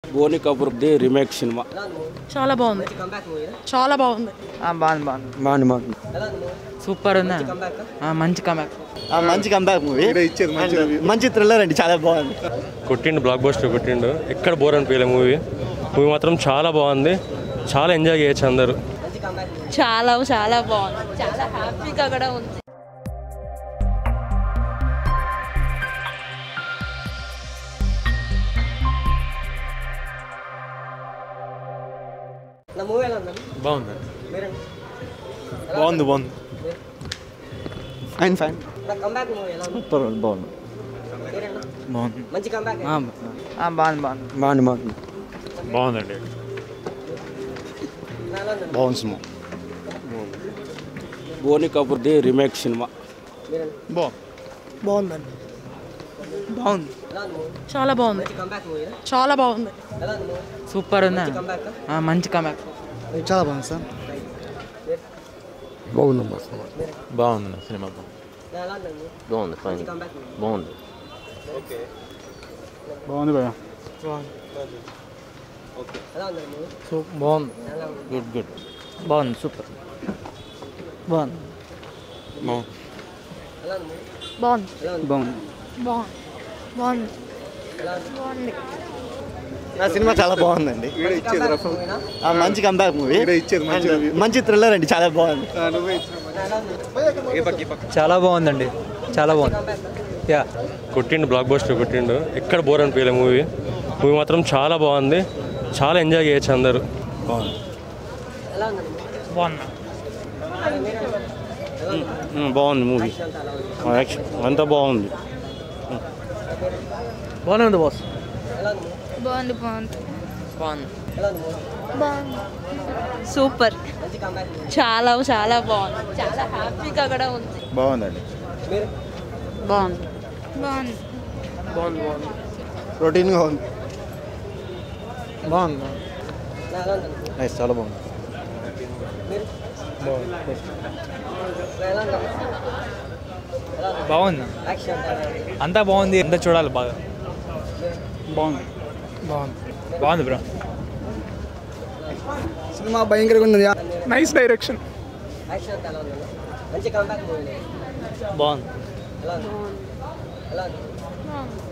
బోని కపూర్ది remake cinema చాలా బాగుంది చాలా బాగుంది బాగుంది బాగుంది బాగుంది బాగుంది సూపర్ ఉంది ఆ, మంచి కమ్యాక్ మంచి కంబ్యాక్ మూవీ మంచి థ్రిల్లర్ అండి చాలా బాగుంది కొట్టిండు బ్లాక్ బస్టర్ కొట్టిండు ఎక్కడ బోర్ అనిపించలే మూవీ మూవీ మాత్రం చాలా బాగుంది చాలా ఎంజాయ్ చేయొచ్చు అందరూ చాలా చాలా బాగుంది చాలా హ్యాపీగా కూడా ఉంది బాగుంది బాగుంది బాగుంది ఫైన్ ఫైన్ సూపర్ బాగుంది ఆ, బాగుంది బాగుంది బాగుంది బాగుంది బాగుందండి బాగుంది సినిమా బోని కపూర్ది రీమేక్ సినిమా బాగుందండి బాగుంది చాలా బాగుంది చాలా బాగుంది సూపర్ ఉంది ఆ, మంచి కమ్యాక్ చాలా బాగుంది సార్ బాగుంది సినిమా బాగుంది ఫైన్ బాగుంది బాగుంది భయ బాగుంది గుడ్ గుడ్ బాగుంది సూపర్ బాగుంది బాగుంది బాగుంది బాగుంది బాగుంది బాగుంది నా సినిమా చాలా బాగుందండి ఆ, మంచి కంబ్యాక్ మూవీ మంచి థ్రిల్లర్ అండి చాలా బాగుంది చాలా బాగుందండి చాలా బాగుంది యా కొట్టిండు బ్లాక్ బస్టర్ కొట్టిండు ఎక్కడ బోర్ అనిపించలే మూవీ మూవీ మాత్రం చాలా బాగుంది చాలా ఎంజాయ్ చేయొచ్చు అందరూ బాగుంది బాగుంది మూవీ యాక్షన్ అంతా బాగుంది బాగానే ఉంది బాస్ బాగుంది బాగుంది బాగుంది బాగుంది సూపర్ చాలా చాలా బాగుంది చాలా హ్యాపీగా కూడా ఉంది బాగుందండి బాగుంది బాగుంది బాగుంది బాగుంది రొటీన్గా ఉంది బాగుంది నైస్ చాలా బాగుంది బాగుంది అంతా బాగుంది ఎంత చూడాలి బాగా బాగుంది బాగుంది బాగుంది బ్రో సినిమా భయంకరంగా ఉంది నైస్ డైరెక్షన్ బాగుంది బాగుంది